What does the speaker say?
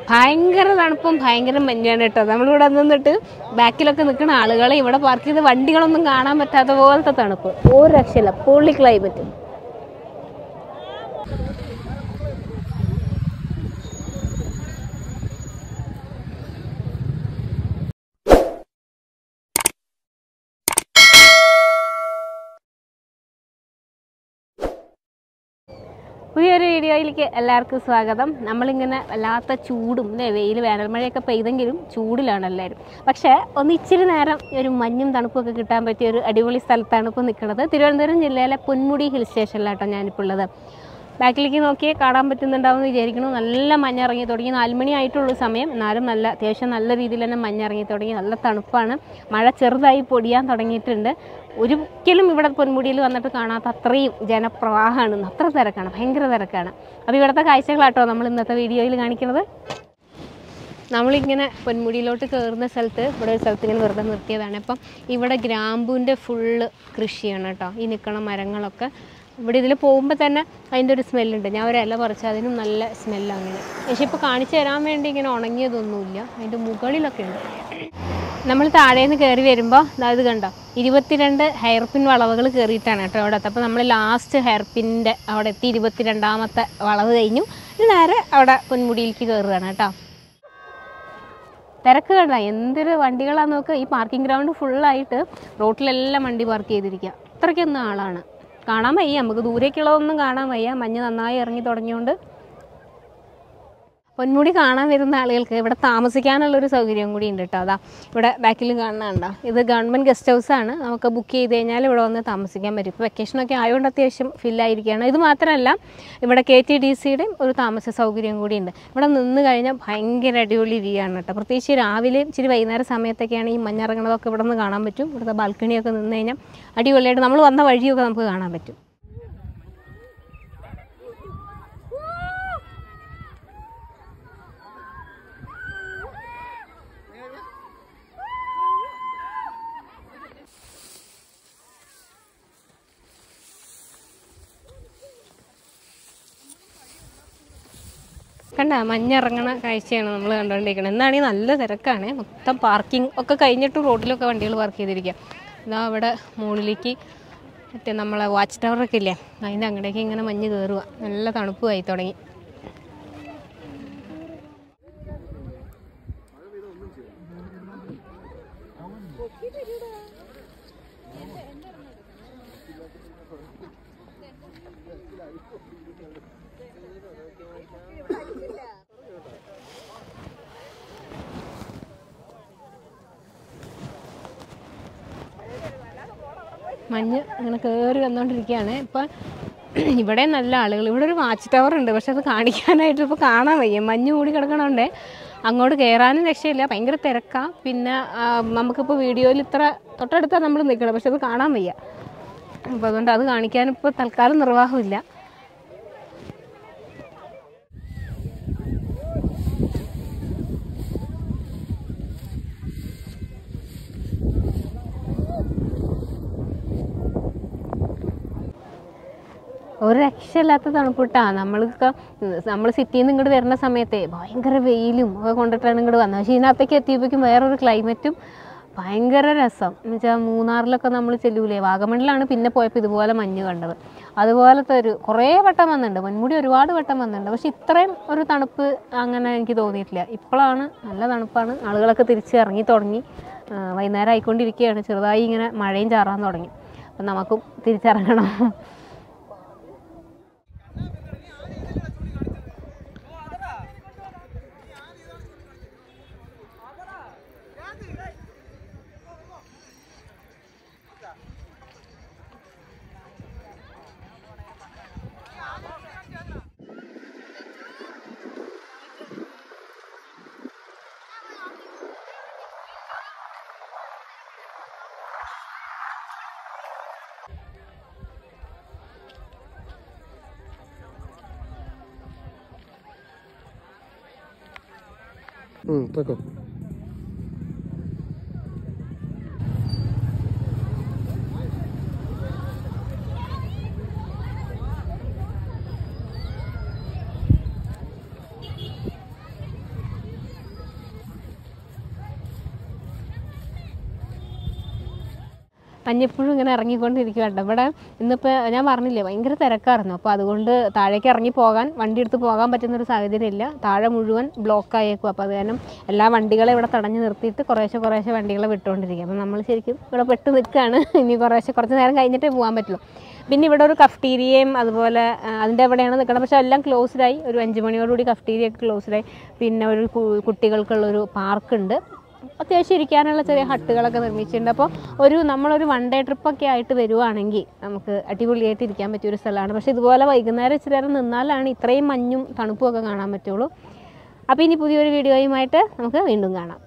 ഭയങ്കര തണുപ്പും ഭയങ്കര മഞ്ഞാണ് കേട്ടോ നമ്മളിവിടെ നിന്നിട്ട് ബാക്കിലൊക്കെ നിൽക്കുന്ന ആളുകളെ ഇവിടെ പാർക്ക് ചെയ്ത വണ്ടികളൊന്നും കാണാൻ പറ്റാത്ത പോലത്തെ തണുപ്പ് ഒരു രക്ഷയില്ല പൊള്ളി ക്ലൈമറ്റ് പുതിയൊരു വീഡിയോയിലേക്ക് എല്ലാവർക്കും സ്വാഗതം നമ്മളിങ്ങനെ വല്ലാത്ത ചൂടും അല്ലേ വെയിൽ വേനൽമഴയൊക്കെ പെയ്തെങ്കിലും ചൂടിലാണ് എല്ലാവരും പക്ഷേ ഒന്ന് ഇച്ചിരി നേരം ഒരു മഞ്ഞും തണുപ്പൊക്കെ കിട്ടാൻ പറ്റിയ ഒരു അടിപൊളി സ്ഥലത്താണ് ഇപ്പോൾ നിൽക്കുന്നത് തിരുവനന്തപുരം ജില്ലയിലെ പൊന്മുടി ഹിൽ സ്റ്റേഷനിലാട്ടോ ഞാനിപ്പോൾ ഉള്ളത് ബാക്കിലേക്ക് നോക്കിയേ കാണാൻ പറ്റുന്നുണ്ടാവുമെന്ന് വിചാരിക്കുന്നു നല്ല മഞ്ഞിറങ്ങി തുടങ്ങി നാലുമണി ആയിട്ടുള്ള സമയം എന്നാലും നല്ല അത്യാവശ്യം നല്ല രീതിയിൽ തന്നെ മഞ്ഞിറങ്ങി തുടങ്ങി നല്ല തണുപ്പാണ് മഴ ചെറുതായി പൊടിയാൻ തുടങ്ങിയിട്ടുണ്ട് ഒരിക്കലും ഇവിടെ പൊന്മുടിയിൽ വന്നിട്ട് കാണാത്ത അത്രയും ജനപ്രവാഹമാണ് അത്ര തിരക്കാണ് ഭയങ്കര തിരക്കാണ് അപ്പോൾ ഇവിടുത്തെ കാഴ്ചകളാട്ടോ നമ്മൾ ഇന്നത്തെ വീഡിയോയിൽ കാണിക്കുന്നത് നമ്മളിങ്ങനെ പൊന്മുടിയിലോട്ട് കയറുന്ന സ്ഥലത്ത് ഇവിടെ ഒരു സ്ഥലത്ത് ഇങ്ങനെ വെറുതെ നിർത്തിയതാണ് അപ്പം ഇവിടെ ഗ്രാമ്പൂൻ്റെ ഫുള്ള് കൃഷിയാണ് കേട്ടോ ഈ നിൽക്കണ മരങ്ങളൊക്കെ ഇവിടെ ഇതിൽ പോകുമ്പോൾ തന്നെ അതിൻ്റെ ഒരു സ്മെല്ലുണ്ട് ഞാൻ ഒരു ഇല പറിച്ച് അതിനും നല്ല സ്മെല്ലാണ് അങ്ങനെ പക്ഷേ ഇപ്പോൾ കാണിച്ചു തരാൻ വേണ്ടി ഇങ്ങനെ ഉണങ്ങിയതൊന്നുമില്ല അതിൻ്റെ മുകളിലൊക്കെ ഉണ്ട് നമ്മൾ താഴേന്ന് കയറി വരുമ്പോൾ ഇത് കണ്ടോ ഇരുപത്തിരണ്ട് ഹെയർ പിൻ വളവുകൾ കയറിയിട്ടാണ് കേട്ടോ അവിടെ അപ്പോൾ നമ്മൾ ലാസ്റ്റ് ഹെയർ പിന്നിൻ്റെ അവിടെ എത്തി ഇരുപത്തിരണ്ടാമത്തെ വളവ് കഴിഞ്ഞു ഇത് നേരെ അവിടെ പൊന്മുടിയിലേക്ക് കയറുകയാണ് കേട്ടോ തിരക്ക് കണ്ട എന്തൊരു വണ്ടികളാന്ന് നോക്കുക ഈ പാർക്കിംഗ് ഗ്രൗണ്ട് ഫുള്ളായിട്ട് റോട്ടിലെല്ലാം വണ്ടി പാർക്ക് ചെയ്തിരിക്കുക അത്രയ്ക്കൊന്നും ആളാണ് കാണാൻ വയ്യ നമുക്ക് ദൂരേക്കുള്ളതൊന്നും കാണാൻ വയ്യ മഞ്ഞ് നന്നായി ഇറങ്ങി തുടങ്ങിയോണ്ട് പൊന്മുടി കാണാൻ വരുന്ന ആളുകൾക്ക് ഇവിടെ താമസിക്കാനുള്ളൊരു സൗകര്യം കൂടി ഉണ്ട് കേട്ടോ അതാ ഇവിടെ ബാക്കിൽ കാണുന്നുണ്ടോ ഇത് ഗവൺമെൻറ് ഗസ്റ്റ് ഹൗസ് ആണ് നമുക്ക് ബുക്ക് ചെയ്ത് കഴിഞ്ഞാൽ ഇവിടെ വന്ന് താമസിക്കാൻ പറ്റും ഇപ്പോൾ വെക്കേഷനൊക്കെ ആയതുകൊണ്ട് അത്യാവശ്യം ഫില്ലായിരിക്കുകയാണ് ഇത് മാത്രമല്ല ഇവിടെ കെ ടി ഡി സിയുടെയും ഒരു താമസ സൗകര്യം കൂടി ഉണ്ട് ഇവിടെ നിന്ന് കഴിഞ്ഞാൽ ഭയങ്കര അടിപൊളി വ്യൂ ആണ് കേട്ടോ പ്രത്യേകിച്ച് രാവിലെ ഇച്ചിരി വൈകുന്നേരം സമയത്തൊക്കെയാണ് ഈ മഞ്ഞിറങ്ങണതൊക്കെ ഇവിടെ നിന്ന് കാണാൻ പറ്റും ഇവിടുത്തെ ബാൽക്കണിയൊക്കെ നിന്ന് കഴിഞ്ഞാൽ അടിപൊളിയായിട്ട് നമ്മൾ വന്ന വഴിയൊക്കെ നമുക്ക് കാണാൻ പറ്റും കണ്ട മഞ്ഞിറങ്ങണ കാഴ്ചയാണ് നമ്മൾ കണ്ടുകൊണ്ടിരിക്കുന്നത് എന്നാണെങ്കിൽ നല്ല തിരക്കാണ് മൊത്തം പാർക്കിംഗ് ഒക്കെ കഴിഞ്ഞിട്ട് റോഡിലൊക്കെ വണ്ടികൾ പാർക്ക് ചെയ്തിരിക്കുക ഇതാ അവിടെ മുകളിലേക്ക് മറ്റേ നമ്മളെ വാച്ച് ടവറൊക്കെ ഇല്ലേ അതിൻ്റെ അങ്ങടേക്ക് ഇങ്ങനെ മഞ്ഞ് കയറുക നല്ല തണുപ്പുമായി തുടങ്ങി മഞ്ഞ് ഇങ്ങനെ കയറി വന്നുകൊണ്ടിരിക്കുകയാണ് ഇപ്പം ഇവിടെ നല്ല ആളുകൾ ഇവിടെ ഒരു വാച്ച് ടവർ ഉണ്ട് പക്ഷെ അത് കാണിക്കാനായിട്ട് ഇപ്പോൾ കാണാൻ വയ്യ മഞ്ഞ് മൂടി കിടക്കണോണ്ടേ അങ്ങോട്ട് കയറാനും രക്ഷയില്ല ഭയങ്കര തിരക്കാണ് പിന്നെ ആ, നമുക്കിപ്പോൾ വീഡിയോയിൽ ഇത്ര തൊട്ടടുത്താണ് നമ്മൾ നിൽക്കണം പക്ഷെ അത് കാണാൻ വയ്യ അപ്പോൾ അതുകൊണ്ട് അത് കാണിക്കാനിപ്പോൾ തൽക്കാലം നിർവാഹമില്ല ഒരു രക്ഷയില്ലാത്ത തണുപ്പിട്ടാ നമ്മൾക്ക് നമ്മൾ സിറ്റിയിൽ നിന്ന് ഇങ്ങോട്ട് വരുന്ന സമയത്തെ ഭയങ്കര വെയിലും ഒക്കെ കൊണ്ടിട്ടാണ് ഇങ്ങോട്ട് വന്നത് പക്ഷേ ഇതിനകത്തേക്ക് എത്തിയപ്പോഴേക്കും വേറൊരു ക്ലൈമറ്റും ഭയങ്കര രസം എന്ന് വെച്ചാൽ മൂന്നാറിലൊക്കെ നമ്മൾ ചെല്ലൂലേ വാഗമണിലാണ് പിന്നെ പോയപ്പോൾ ഇതുപോലെ മഞ്ഞ് കണ്ടത് അതുപോലത്തെ ഒരു കുറേ വട്ടം വന്നിട്ടുണ്ട് മുൻമുടി ഒരുപാട് വട്ടം വന്നിട്ടുണ്ട് പക്ഷെ ഇത്രയും ഒരു തണുപ്പ് അങ്ങനെ എനിക്ക് തോന്നിയിട്ടില്ല ഇപ്പോഴാണ് നല്ല തണുപ്പാണ് ആളുകളൊക്കെ തിരിച്ച് ഇറങ്ങി തുടങ്ങി ആ, വൈകുന്നേരം ആയിക്കൊണ്ടിരിക്കുകയാണ് ചെറുതായി ഇങ്ങനെ മഴയും ചാറാൻ തുടങ്ങി അപ്പം നമുക്കും തിരിച്ചിറങ്ങണം ഉം, പൊയ്ക്കോ മഞ്ഞപ്പോഴും ഇങ്ങനെ ഇറങ്ങിക്കൊണ്ടിരിക്കുകയാണ് ഇവിടെ ഇന്നിപ്പോൾ ഞാൻ പറഞ്ഞില്ലേ ഭയങ്കര തിരക്കായിരുന്നു അപ്പോൾ അതുകൊണ്ട് താഴേക്ക് ഇറങ്ങി പോകാൻ വണ്ടി എടുത്ത് പോകാൻ പറ്റുന്നൊരു സാഹചര്യം ഇല്ല താഴെ മുഴുവൻ ബ്ലോക്ക് ആയേക്കും അപ്പോൾ അത് കാരണം എല്ലാ വണ്ടികളെ ഇവിടെ തടഞ്ഞു നിർത്തിയിട്ട് കുറേശ്ശെ കുറേശ്ശെ വണ്ടികളെ വിട്ടുകൊണ്ടിരിക്കുക അപ്പോൾ നമ്മൾ ശരിക്കും ഇവിടെ പെട്ട് നിൽക്കുകയാണ് ഇനി കുറേശ്ശെ കുറച്ച് നേരം കഴിഞ്ഞിട്ടേ പോകാൻ പറ്റുള്ളൂ പിന്നെ ഇവിടെ ഒരു കഫ്റ്റീരിയയും അതുപോലെ ആ, അതിൻ്റെ എവിടെയാണ് നിൽക്കുന്നത് പക്ഷേ എല്ലാം ക്ലോസ്ഡായി ഒരു അഞ്ച് മണിയോടുകൂടി കഫ്റ്റീരിയ ഒക്കെ ക്ലോസ്ഡായി പിന്നെ ഒരു കു- കുട്ടികൾക്കുള്ളൊരു പാർക്കുണ്ട് അത്യാവശ്യം ഇരിക്കാനുള്ള ചെറിയ ഹട്ടുകളൊക്കെ നിർമ്മിച്ചിട്ടുണ്ട് അപ്പോൾ ഒരു നമ്മളൊരു വൺ ഡേ ട്രിപ്പൊക്കെ ആയിട്ട് വരുവാണെങ്കിൽ നമുക്ക് അടിപൊളിയായിട്ട് ഇരിക്കാൻ പറ്റിയ ഒരു സ്ഥലമാണ് പക്ഷേ ഇതുപോലെ വൈകുന്നേരം ഇച്ചിരി നേരം നിന്നാലാണ് ഇത്രയും മഞ്ഞും തണുപ്പും ഒക്കെ കാണാൻ പറ്റുള്ളൂ അപ്പോൾ ഇനി പുതിയൊരു വീഡിയോയുമായിട്ട് നമുക്ക് വീണ്ടും കാണാം